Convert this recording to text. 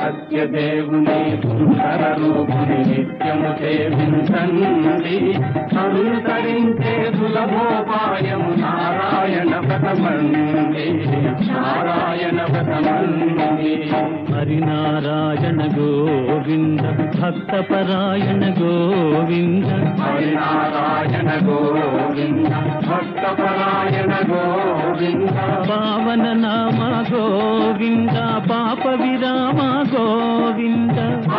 సత్యదేవుని సుందర రూపుని నిత్యము సేవించండి అనుసరించే సులభోపాయము నారాయణ వ్రతమండి నారాయణ వ్రతమండి హరినారాయణ గోవింద భక్తపరాయణ గోవింద హరినారాయణ గోవింద భక్తపరాయణ గోవింద పావన నామ గోవింద పాప విరామ గోవింద